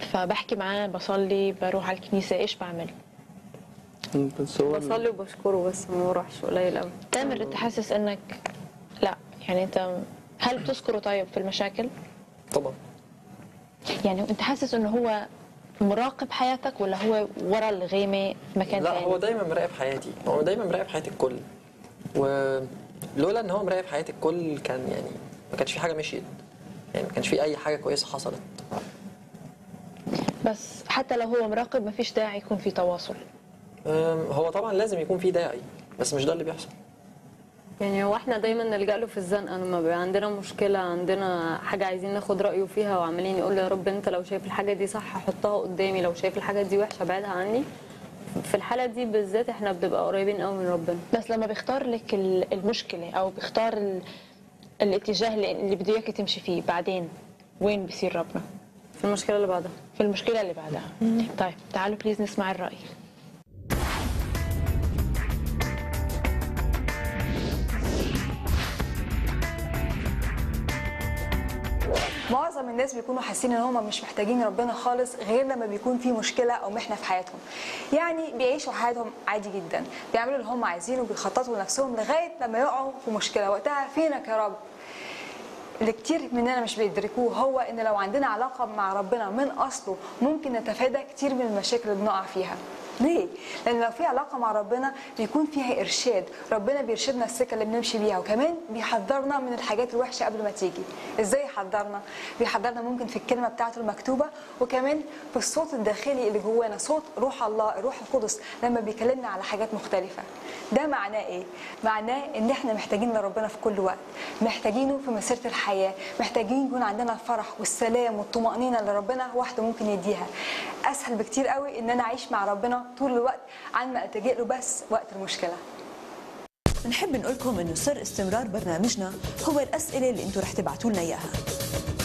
فبحكي معاه بصلي بروح على الكنيسه ايش بعمل بس هو بصلي وبشكره بس ما بروحش قليل قوي تامر انت حاسس انك لا يعني انت هل بتذكره طيب في المشاكل طبعا يعني انت حاسس انه هو مراقب حياتك ولا هو ورا الغيمه في مكان لا ثاني هو دايما مراقب حياتي هو دايما مراقب حياة الكل ولولا ان هو مراقب حياة الكل كان يعني ما كانش في حاجة مشيت يعني ما كانش في اي حاجة كويسة حصلت بس حتى لو هو مراقب ما فيش داعي يكون في تواصل أم، هو طبعا لازم يكون في داعي بس مش ده اللي بيحصل يعني هو احنا دايما نلجأ له في الزنقه لما بيبقى عندنا مشكله عندنا حاجه عايزين ناخد رايه فيها وعمالين يقول يا رب انت لو شايف الحاجه دي صح حطها قدامي لو شايف الحاجه دي وحشه ابعدها عني في الحاله دي بالذات احنا بنبقى قريبين قوي من ربنا بس لما بيختار لك ال- المشكله او بيختار ال- الاتجاه اللي اللي بده اياك تمشي فيه بعدين وين بصير ربنا في المشكله اللي بعدها في المشكله اللي بعدها طيب تعالوا بليز نسمع الراي معظم الناس بيكونوا حاسين ان هم مش محتاجين ربنا خالص غير لما بيكون في مشكله او محنه في حياتهم يعني بيعيشوا حياتهم عادي جدا بيعملوا اللي هم عايزينه وبيخططوا لنفسهم لغايه لما يقعوا في مشكله وقتها فينك يا رب اللي كتير مننا مش بيدركوه هو ان لو عندنا علاقه مع ربنا من اصله ممكن نتفادى كتير من المشاكل اللي بنقع فيها ليه؟ لأن لو في علاقة مع ربنا بيكون فيها إرشاد، ربنا بيرشدنا السكة اللي بنمشي بيها وكمان بيحذرنا من الحاجات الوحشة قبل ما تيجي. إزاي يحذرنا؟ بيحذرنا ممكن في الكلمة بتاعته المكتوبة وكمان في الصوت الداخلي اللي جوانا، صوت روح الله، الروح القدس لما بيكلمنا على حاجات مختلفة. ده معناه إيه؟ معناه إن إحنا محتاجين لربنا في كل وقت، محتاجينه في مسيرة الحياة، محتاجين يكون عندنا الفرح والسلام والطمأنينة اللي ربنا وحده ممكن يديها. أسهل بكتير قوي إن أنا أعيش مع ربنا طول الوقت عن ما ألتجئ له بس وقت المشكلة. نحب نقول لكم انه سر استمرار برنامجنا هو الاسئله اللي انتم رح تبعتوا لنا اياها